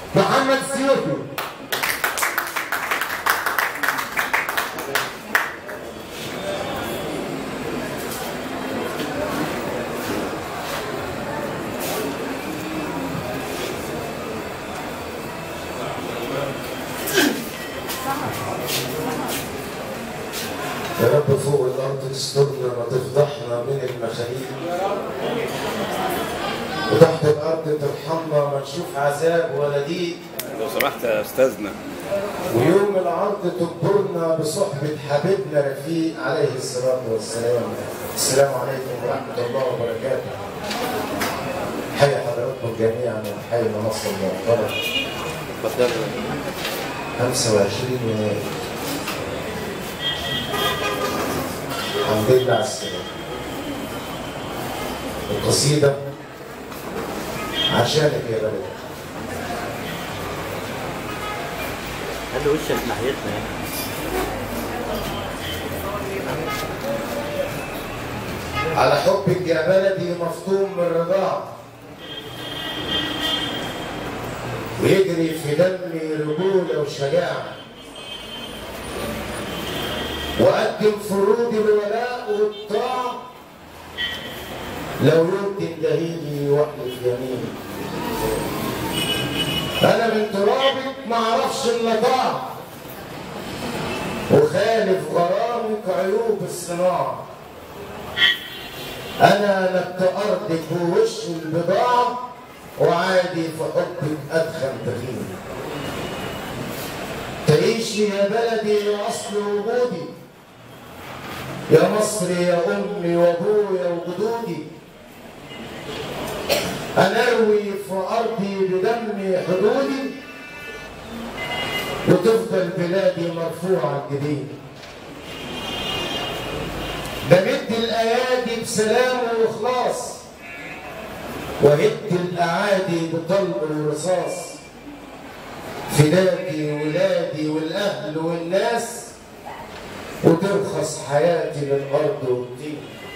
محمد سيوفي يا رب فوق الارض تسترنا ما تفضحنا من المخاليق وتحت الارض ترحمنا ما نشوف عذاب ولا ضيق لو سمحت يا استاذنا ويوم العرض تجبرنا بصحبة حبيبنا رفيق عليه الصلاة والسلام السلام عليكم ورحمة الله وبركاته حي حضراتكم جميعا وحي مصر المحترم اتفضل 25 يناير الحمد لله على السلامة القصيدة عشانك يا بلد خلي وشك ناحيتنا يعني. على حبك يا بلدي مفطوم من رضاع ويجري في دمي رجولة وشجاعة وأقدم فروضي الولاء والطاعة لو يوم تندهيلي واحلف يميني أنا من ترابك معرفش إلا ضاع وخالف غرامك عيوب الصناعه انا نبت ارضك ووش البضاعة وعادي في حبك ادخل تخين تعيشي يا بلدي يا اصل وجودي يا مصر يا امي وابويا وجدودي انا اروي في ارضي بدمي حدودي وتفضل بلادي مرفوعه الجبين بمد الايادي بسلام واخلاص وهد الاعادي بطلب ورصاص فداكي ولادي والاهل والناس وترخص حياتي للارض والطين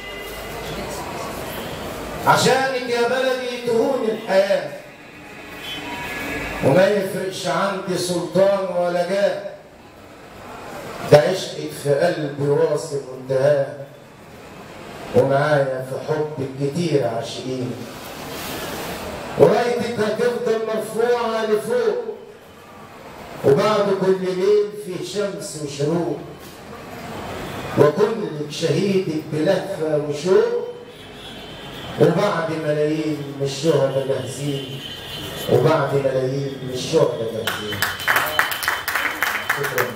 عشانك يا بلدي تهون الحياه وما يفرقش عندي سلطان ولا جاه ده عشقك في قلبي واصل منتهاه ومعايا في حبك كتير عاشقين ورايتك هتفضل مرفوعة لفوق وبعد كل ليل في شمس وشروق وكلك شهيدك بلهفة وشوق وبعد ملايين من الشهداء جاهزين وبعد ملايين من الشهداء جاهزين شكرا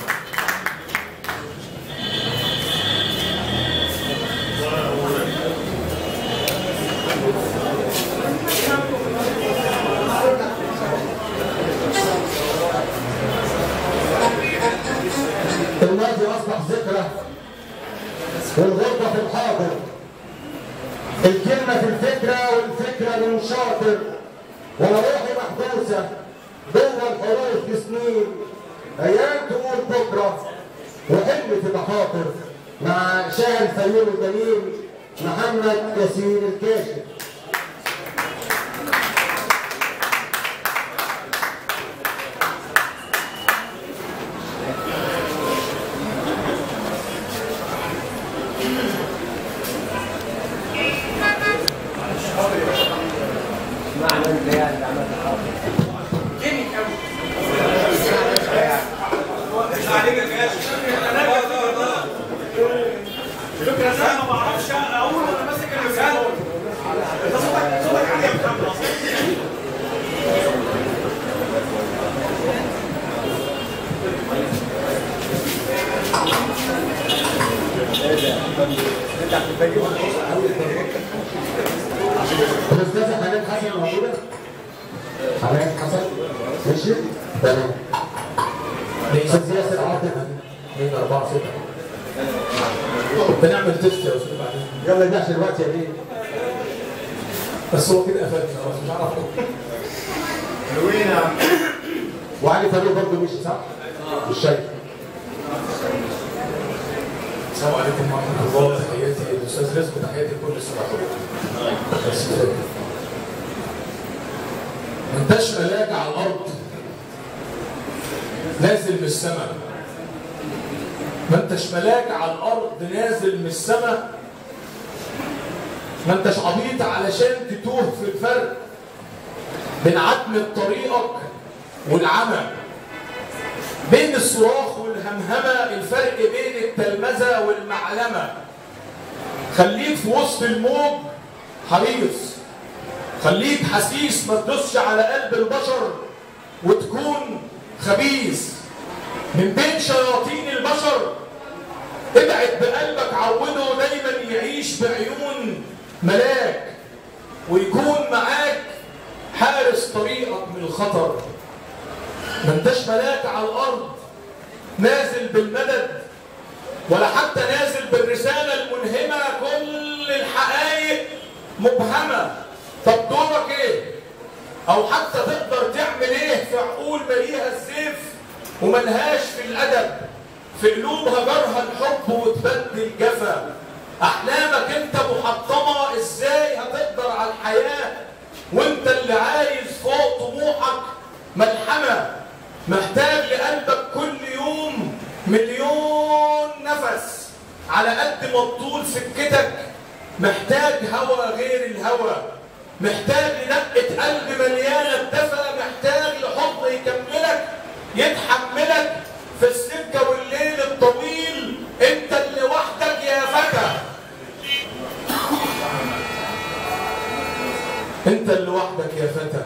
الماضي اصبح ذكرى والغربه في الحاضر الكلمه في الفكره والفكره من شاطر وانا روحي محبوسه جوه الحروف بسنين ايام تقول بكره وحلم في مخاطر مع شاعر الفيوم الجميل محمد ياسين الكاشف انا ما بعرفش اقول وانا ماسك الرساله انت صوتك صوتك عالي يا محمد اصلا الاستاذه حنان حسن موجوده؟ حنان حسن ماشي؟ تمام استاذ ياسر عاطف 2 4 6 بنعمل تيست يا استاذ بعدين يلا نحشي الوقت يا بيه بس هو كده قفلنا خلاص مش عارف وعلي فاروق برضه مشي صح؟ مش شايف السلام عليكم ورحمه الله تحياتي للاستاذ رزق تحياتي لكل السماعين بس كده. ما انتش ملاك على الارض نازل من السماء ما انتش ملاك على الارض نازل من السماء ما انتش عبيط علشان تتوه في الفرق بين عتمة طريقك والعمى بين الصراخ والهمهمة الفرق بين التلمذة والمعلمة خليك في وسط الموج حريص خليك حسيس ما تدوسش على قلب البشر وتكون خبيث من بين شياطين البشر ابعد بقلبك عوده دايما يعيش بعيون ملاك ويكون معاك حارس طريقك من الخطر ما انتش ملاك على الارض نازل بالمدد ولا حتى نازل بالرساله الملهمه كل الحقائق مبهمه طب دورك ايه او حتى تقدر تعمل ايه في عقول مليها السيف وملهاش في الادب في قلوبها جرها الحب وتبدل جفا احلامك انت محطمه ازاي هتقدر على الحياه وانت اللي عايز فوق طموحك ملحمه محتاج لقلبك كل يوم مليون نفس على قد ما تطول سكتك محتاج هوى غير الهوى محتاج لنقة قلب مليانة الدفى محتاج لحضن يكملك يتحملك في السكة والليل الطويل انت اللي وحدك يا فتى انت اللي وحدك يا فتى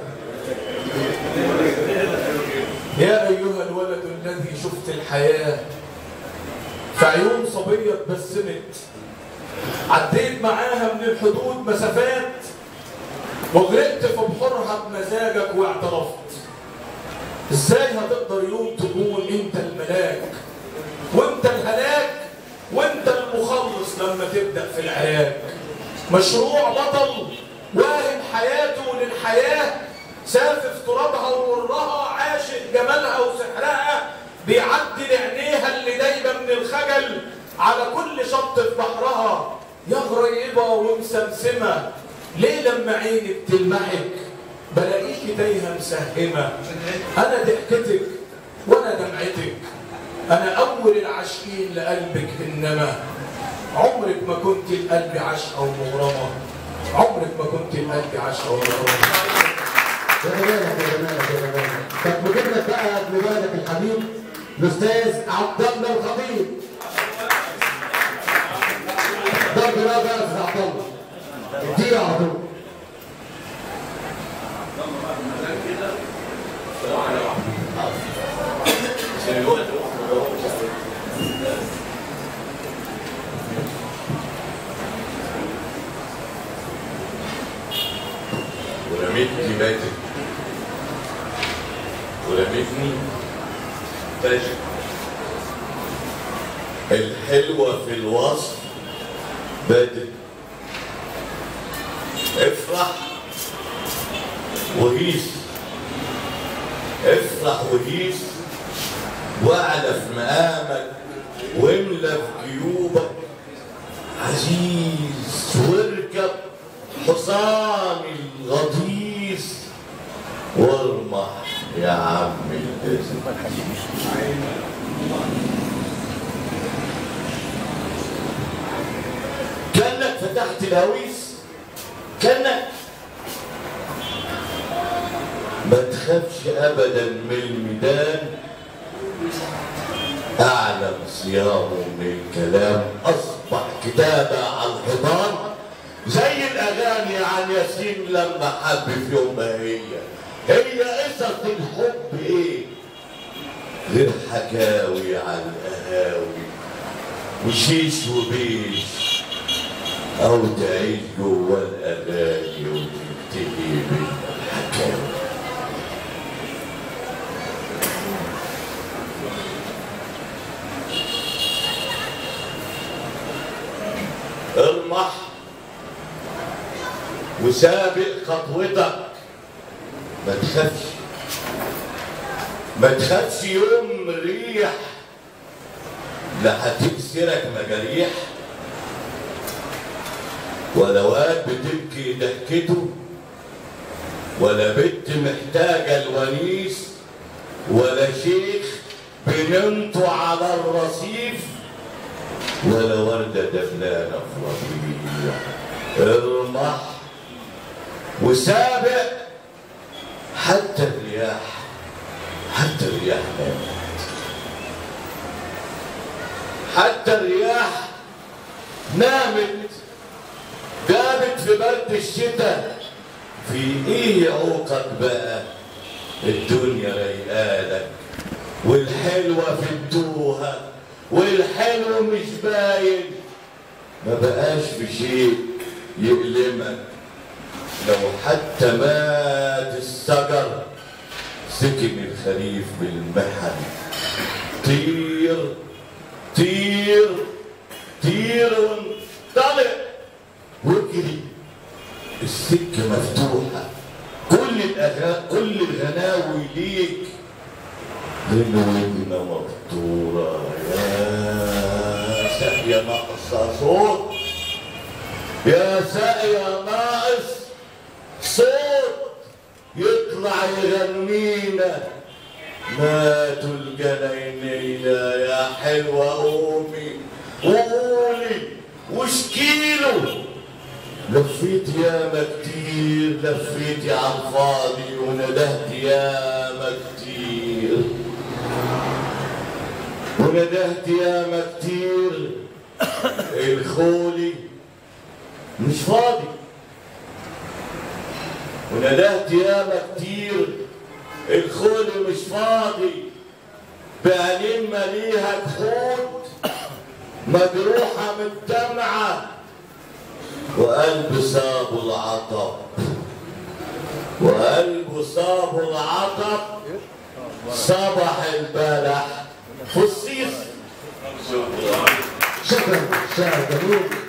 يا ايها الولد الذي شفت الحياة في عيون صبية اتبسمت عديت معاها من الحدود مسافات وغرقت في بحورها بمزاجك واعترفت ازاي هتقدر يوم تكون انت الملاك وانت الهلاك وانت المخلص لما تبدا في العراك مشروع بطل واهم حياته للحياه سافف ترابها ومرها عاشق جمالها وسحرها بيعدي لعينيها اللي دايبه من الخجل على كل شط في بحرها يا غريبه ومسمسمه ليه لما عيني بتلمحك بلاقيكي تايهه مسهمه انا ضحكتك وانا دمعتك انا اول العاشقين لقلبك انما عمرك ما كنت القلب عشقه ومغرمه عمرك ما كنت القلب عشقه ومغرمه يا جمالك يا جمالك يا جمالك طب نجيب لك بقى ابن بالك الحبيب الاستاذ عبد الله الخطيب ضرب بقى بقى استاذ عبد الله اديله على طول ورميتني ماتت ورميتني فاشل الحلوة في الوصف بدت افرح وهيس افرح وهيس واعلى في مقامك واملى في جيوبك عزيز واركب حصان الغطيس وارمح يا عم الاسم كانك فتحت الهويس كانك ما تخافش ابدا من الميدان اعلم صيامه من الكلام اصبح كتابه على الحيطان زي الاغاني عن ياسين لما حب في يوم ما هي هي قصص الحب ايه غير حكاوي عن القهاوي وشيش وبيش او تعيش جوا الاغاني وتنتهي بالحكاوي ارمح وسابق خطوتك ما تخافش ما تخافش يوم ريح لا هتكسرك مجاريح ولا واد بتبكي ضحكته ولا بنت محتاجة الونيس ولا شيخ بنمتوا على الرصيف ولا وردة دفلانة في ربيع ارمح وسابق حتى الرياح حتى الرياح نامت حتى الرياح نامت دابت في برد الشتاء في ايه يعوقك بقى الدنيا رايقالك والحلوة في التوهة والحلو مش باين ما بقاش في شيء يؤلمك لو حتى مات الشجر سكن الخريف بالمحن طير طير طير وانطلق واجري السكة مفتوحة كل الأغا... كل الغناوي ليك غنوتنا مقطورة يا ساقية ناقصة صوت يا ساقية ناقص صوت يطلع يغنينا ماتوا الجنينية يا حلوة قومي قولي واشكيله لفيت ياما كتير لفيت على الفاضي وندهت ياما كتير وندهت ياما كتير الخولي مش فاضي وندهت ياما كتير الخولي مش فاضي بعينين مليها كحوت مجروحة من الدمعة وقلب صابه العطب وقلبه صابه العطب صبح البلح في الصيف شكرا شاعر جميل